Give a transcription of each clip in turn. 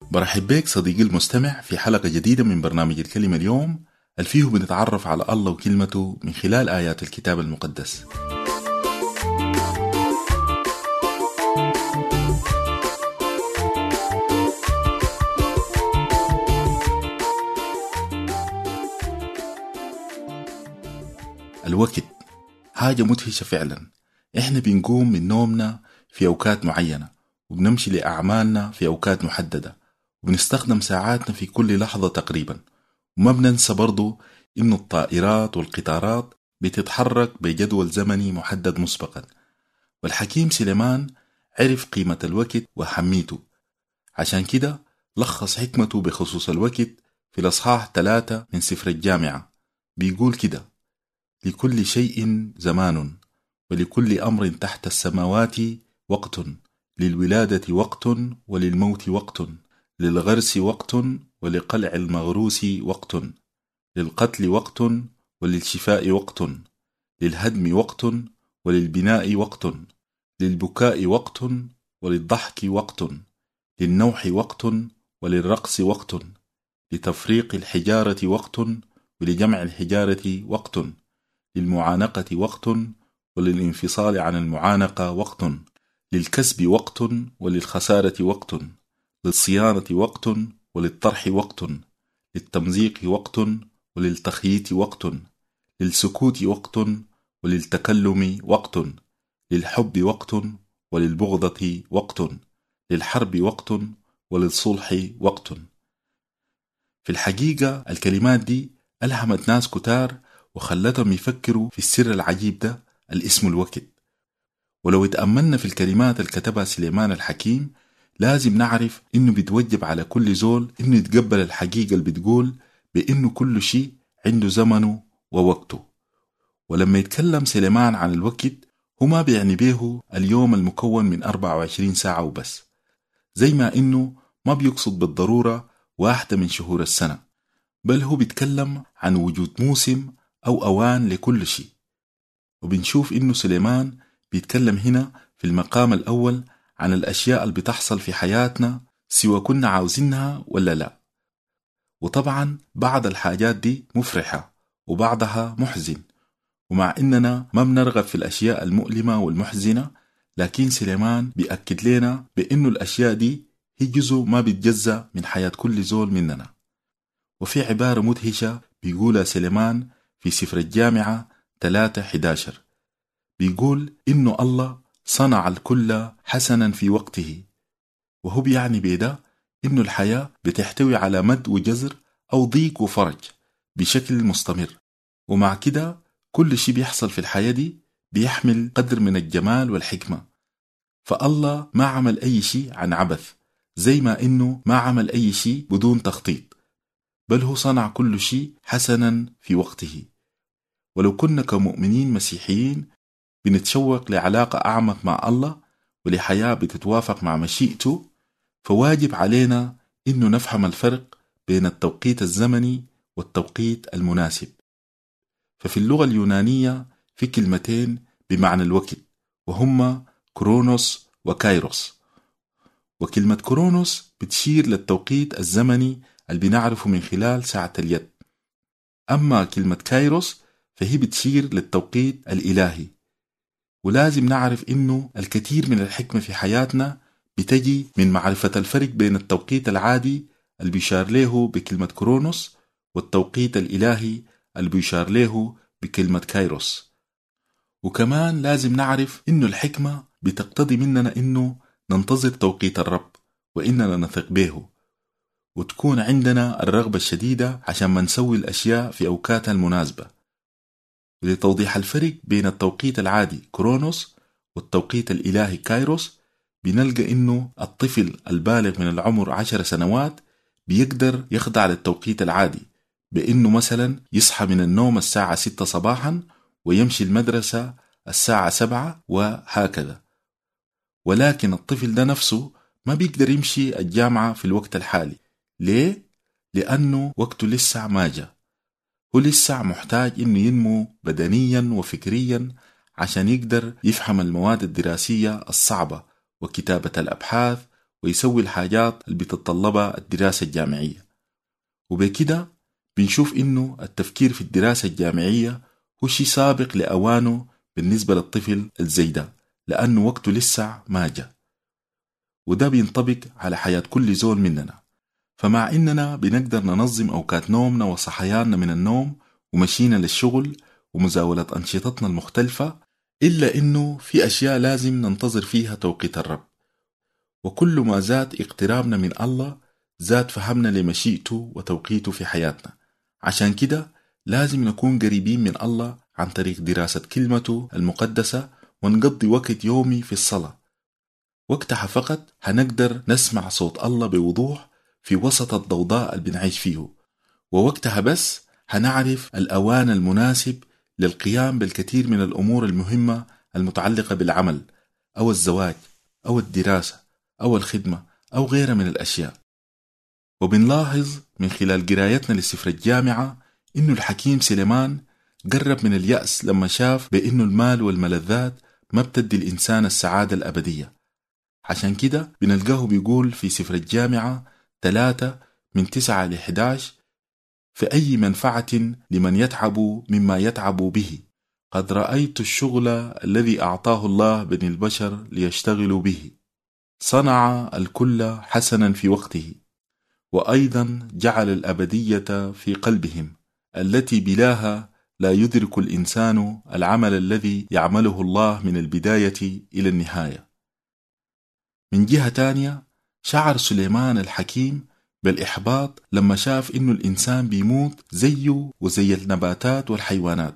برحب بك صديقي المستمع في حلقة جديدة من برنامج الكلمة اليوم الفيه بنتعرف على الله وكلمته من خلال آيات الكتاب المقدس الوقت حاجة مدهشة فعلا احنا بنقوم من نومنا في أوقات معينة وبنمشي لأعمالنا في أوقات محددة وبنستخدم ساعاتنا في كل لحظة تقريبا وما بننسى برضو إنه الطائرات والقطارات بتتحرك بجدول زمني محدد مسبقا والحكيم سليمان عرف قيمة الوقت وأهميته عشان كده لخص حكمته بخصوص الوقت في الأصحاح ثلاثة من سفر الجامعة بيقول كده لكل شيء زمان ولكل أمر تحت السماوات وقت للولادة وقت وللموت وقت للغرس وقت ولقلع المغروس وقت للقتل وقت وللشفاء وقت للهدم وقت وللبناء وقت للبكاء وقت وللضحك وقت للنوح وقت وللرقص وقت لتفريق الحجارة وقت ولجمع الحجارة وقت للمعانقة وقت وللانفصال عن المعانقة وقت للكسب وقت وللخسارة وقت للصيانة وقت وللطرح وقت للتمزيق وقت وللتخييط وقت للسكوت وقت وللتكلم وقت للحب وقت وللبغضة وقت للحرب وقت وللصلح وقت في الحقيقة الكلمات دي ألهمت ناس كتار وخلتهم يفكروا في السر العجيب ده الاسم الوقت ولو اتأملنا في الكلمات اللي كتبها سليمان الحكيم لازم نعرف إنه بيتوجب على كل زول إنه يتقبل الحقيقة اللي بتقول بإنه كل شيء عنده زمنه ووقته ولما يتكلم سليمان عن الوقت هو ما بيعني بيه اليوم المكون من 24 ساعة وبس زي ما إنه ما بيقصد بالضرورة واحدة من شهور السنة بل هو بيتكلم عن وجود موسم أو أوان لكل شيء وبنشوف إنه سليمان بيتكلم هنا في المقام الأول عن الأشياء اللي بتحصل في حياتنا سواء كنا عاوزينها ولا لا وطبعا بعض الحاجات دي مفرحة وبعضها محزن ومع إننا ما بنرغب في الأشياء المؤلمة والمحزنة لكن سليمان بيأكد لنا بأنه الأشياء دي هي جزء ما بيتجزأ من حياة كل زول مننا وفي عبارة مدهشة بيقولها سليمان في سفر الجامعة 3 11 بيقول إنه الله صنع الكل حسنا في وقته وهو بيعني بيده إنه الحياة بتحتوي على مد وجزر أو ضيق وفرج بشكل مستمر ومع كده كل شيء بيحصل في الحياة دي بيحمل قدر من الجمال والحكمة فالله ما عمل أي شيء عن عبث زي ما إنه ما عمل أي شيء بدون تخطيط بل هو صنع كل شيء حسنا في وقته ولو كنا كمؤمنين مسيحيين بنتشوق لعلاقة أعمق مع الله ولحياة بتتوافق مع مشيئته فواجب علينا إنه نفهم الفرق بين التوقيت الزمني والتوقيت المناسب ففي اللغة اليونانية في كلمتين بمعنى الوقت وهما كرونوس وكايروس وكلمة كرونوس بتشير للتوقيت الزمني اللي بنعرفه من خلال ساعة اليد أما كلمة كايروس فهي بتشير للتوقيت الإلهي ولازم نعرف إنه الكثير من الحكمة في حياتنا بتجي من معرفة الفرق بين التوقيت العادي اللي بيشار له بكلمة كرونوس والتوقيت الإلهي اللي بيشار له بكلمة كايروس وكمان لازم نعرف إنه الحكمة بتقتضي مننا إنه ننتظر توقيت الرب وإننا نثق به وتكون عندنا الرغبة الشديدة عشان ما نسوي الأشياء في أوقاتها المناسبة ولتوضيح الفرق بين التوقيت العادي كرونوس والتوقيت الإلهي كايروس بنلقى إنه الطفل البالغ من العمر عشر سنوات بيقدر يخضع للتوقيت العادي بإنه مثلا يصحى من النوم الساعة ستة صباحا ويمشي المدرسة الساعة سبعة وهكذا ولكن الطفل ده نفسه ما بيقدر يمشي الجامعة في الوقت الحالي ليه؟ لأنه وقته لسه ما جاء هو لسه محتاج إنه ينمو بدنيا وفكريا عشان يقدر يفهم المواد الدراسية الصعبة وكتابة الأبحاث ويسوي الحاجات اللي بتتطلبها الدراسة الجامعية وبكده بنشوف إنه التفكير في الدراسة الجامعية هو شيء سابق لأوانه بالنسبة للطفل الزي ده لأنه وقته لسه ما جاء وده بينطبق على حياة كل زول مننا فمع إننا بنقدر ننظم أوقات نومنا وصحياننا من النوم ومشينا للشغل ومزاولة أنشطتنا المختلفة إلا إنه في أشياء لازم ننتظر فيها توقيت الرب وكل ما زاد اقترابنا من الله زاد فهمنا لمشيئته وتوقيته في حياتنا عشان كده لازم نكون قريبين من الله عن طريق دراسة كلمته المقدسة ونقضي وقت يومي في الصلاة وقتها فقط هنقدر نسمع صوت الله بوضوح في وسط الضوضاء اللي بنعيش فيه ووقتها بس هنعرف الأوان المناسب للقيام بالكثير من الأمور المهمة المتعلقة بالعمل أو الزواج أو الدراسة أو الخدمة أو غيرها من الأشياء وبنلاحظ من خلال قرايتنا لسفر الجامعة إنه الحكيم سليمان قرب من اليأس لما شاف بإنه المال والملذات ما بتدي الإنسان السعادة الأبدية عشان كده بنلقاه بيقول في سفر الجامعة ثلاثة من تسعة لحداش في أي منفعة لمن يتعب مما يتعب به قد رأيت الشغل الذي أعطاه الله بني البشر ليشتغلوا به صنع الكل حسنا في وقته وأيضا جعل الأبدية في قلبهم التي بلاها لا يدرك الإنسان العمل الذي يعمله الله من البداية إلى النهاية من جهة تانية شعر سليمان الحكيم بالإحباط لما شاف إنه الإنسان بيموت زيه وزي النباتات والحيوانات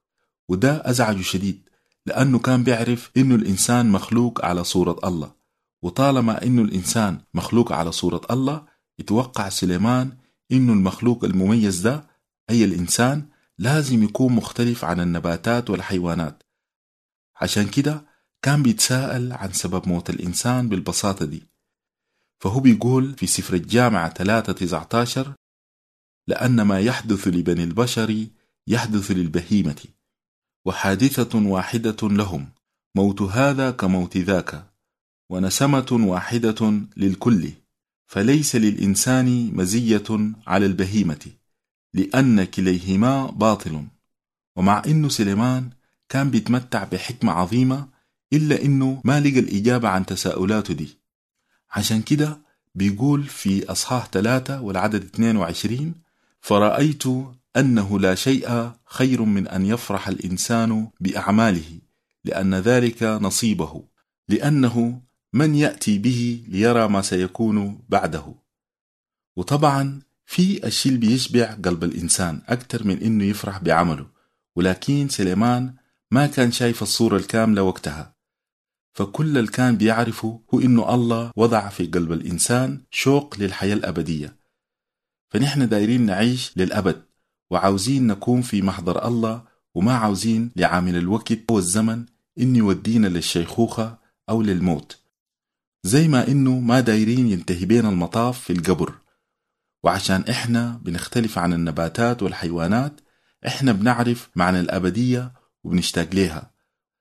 وده أزعجه شديد لأنه كان بيعرف إنه الإنسان مخلوق على صورة الله وطالما إنه الإنسان مخلوق على صورة الله يتوقع سليمان إنه المخلوق المميز ده أي الإنسان لازم يكون مختلف عن النباتات والحيوانات عشان كده كان بيتساءل عن سبب موت الإنسان بالبساطة دي فهو بيقول في سفر الجامعة 3 19 لأن ما يحدث لبني البشر يحدث للبهيمة وحادثة واحدة لهم موت هذا كموت ذاك ونسمة واحدة للكل فليس للإنسان مزية على البهيمة لأن كليهما باطل ومع إنه سليمان كان بيتمتع بحكمة عظيمة إلا إنه ما لقى الإجابة عن تساؤلاته دي عشان كده بيقول في أصحاح 3 والعدد 22 فرأيت أنه لا شيء خير من أن يفرح الإنسان بأعماله لأن ذلك نصيبه لأنه من يأتي به ليرى ما سيكون بعده وطبعا في الشيء اللي بيشبع قلب الإنسان أكتر من إنه يفرح بعمله ولكن سليمان ما كان شايف الصورة الكاملة وقتها فكل اللي كان بيعرفه هو إنه الله وضع في قلب الإنسان شوق للحياة الأبدية فنحن دايرين نعيش للأبد وعاوزين نكون في محضر الله وما عاوزين لعامل الوقت أو الزمن إنه يودينا للشيخوخة أو للموت زي ما إنه ما دايرين ينتهي بينا المطاف في القبر وعشان إحنا بنختلف عن النباتات والحيوانات إحنا بنعرف معنى الأبدية وبنشتاق ليها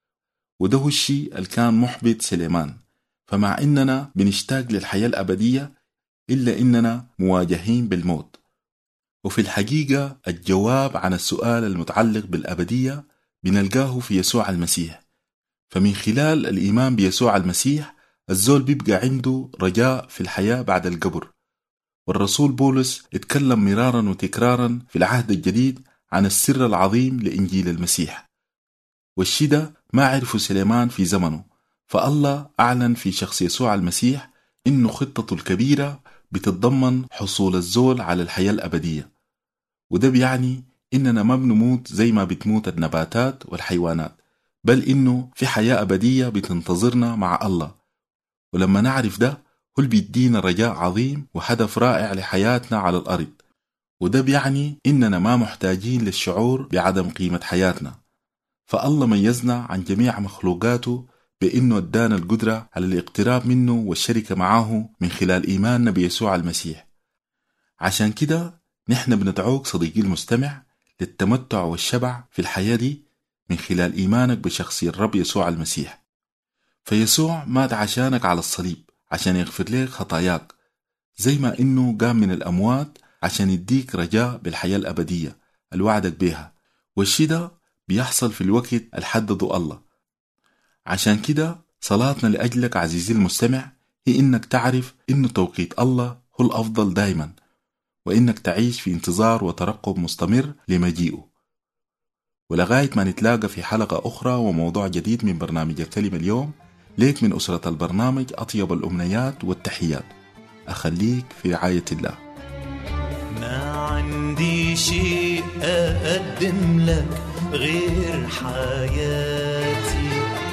وده هو الشيء اللي كان محبط سليمان فمع إننا بنشتاق للحياة الأبدية إلا إننا مواجهين بالموت وفي الحقيقة الجواب عن السؤال المتعلق بالأبدية بنلقاه في يسوع المسيح فمن خلال الإيمان بيسوع المسيح الزول بيبقى عنده رجاء في الحياة بعد القبر والرسول بولس اتكلم مرارا وتكرارا في العهد الجديد عن السر العظيم لإنجيل المسيح والشي ده ما عرفه سليمان في زمنه فالله أعلن في شخص يسوع المسيح إنه خطته الكبيرة بتتضمن حصول الزول على الحياة الأبدية وده بيعني إننا ما بنموت زي ما بتموت النباتات والحيوانات بل إنه في حياة أبدية بتنتظرنا مع الله ولما نعرف ده هو اللي بيدينا رجاء عظيم وهدف رائع لحياتنا على الأرض وده بيعني إننا ما محتاجين للشعور بعدم قيمة حياتنا فالله ميزنا عن جميع مخلوقاته بأنه ادانا القدرة على الاقتراب منه والشركة معه من خلال إيماننا بيسوع المسيح عشان كده نحن بندعوك صديقي المستمع للتمتع والشبع في الحياة دي من خلال إيمانك بشخصية الرب يسوع المسيح فيسوع مات عشانك على الصليب عشان يغفر لك خطاياك زي ما إنه قام من الأموات عشان يديك رجاء بالحياة الأبدية الوعدك بيها والشي ده بيحصل في الوقت الحدده الله عشان كده صلاتنا لأجلك عزيزي المستمع هي إنك تعرف إنه توقيت الله هو الأفضل دايما وإنك تعيش في انتظار وترقب مستمر لمجيئه ولغاية ما نتلاقى في حلقة أخرى وموضوع جديد من برنامج الكلمة اليوم ليك من أسرة البرنامج أطيب الأمنيات والتحيات أخليك في رعاية الله ما عندي شيء أقدم لك غير حياتي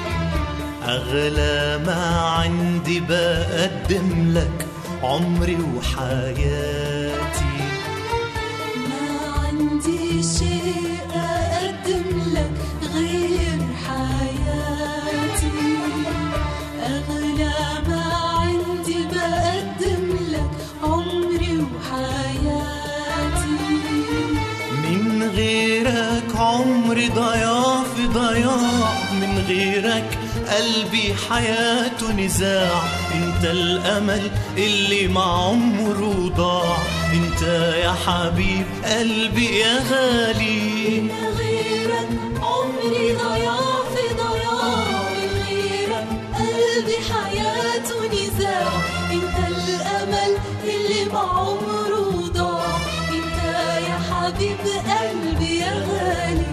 أغلى ما عندي بقدم لك عمري وحياتي ما عندي شيء أقدم لك غير حياتي أغلى ما عندي بقدم لك عمري وحياتي من غيرك عمري ضياع في ضياع من غيرك قلبي حياته نزاع انت الامل اللي مع عمره ضاع انت يا حبيب قلبي يا غالي من غيرك عمري ضياع في ضياع من غيرك قلبي حياته نزاع انت الامل اللي مع عمره ضاع انت يا حبيب قلبي يا غالي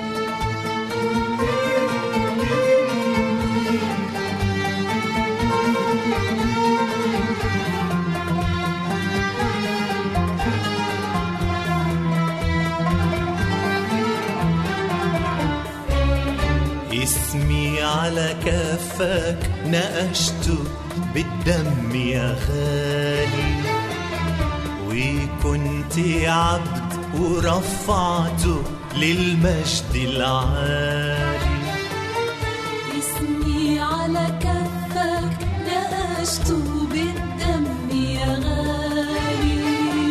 اسمي على كفك نقشته بالدم يا غالي وكنت عبد ورفعته للمجد العالي اسمي على كفك نقشته بالدم يا غالي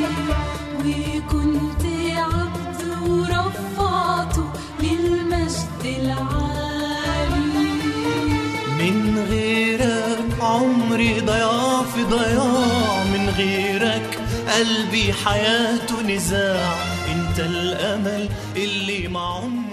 وكنت عبد ورفعته للمجد العالي من غيرك عمري ضياع في ضياع من غيرك قلبي حياته نزاع انت الامل اللي مع عمري